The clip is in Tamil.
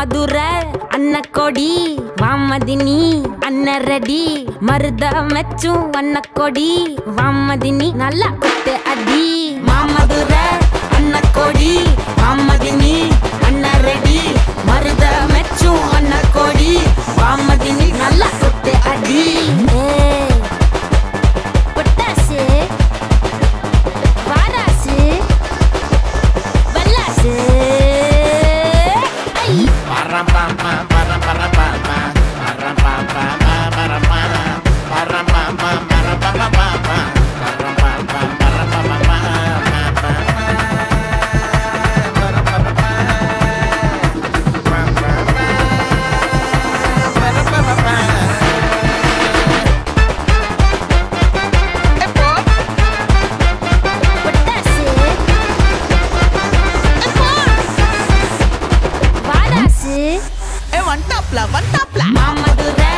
மாமதுர அன்னக்கொடி வாமதினி அன்னரடி மருத மெச்சும் அன்னக்கொடி வாமதினி நல்லா குத்து அடி மாமதுர அன்னக்கொடி வாமதினி அன்னரடி மருத மெச்சும் அன்னக்கொடி வாமதினி நல்லா குத்து அடி ஏய், பொட்டாசு வாராசு வல்லாசு ஐ பொட்டாசு வாராசு ஏ வந்துட்டாப்ல வந்துட்டாப்ல மாமதுர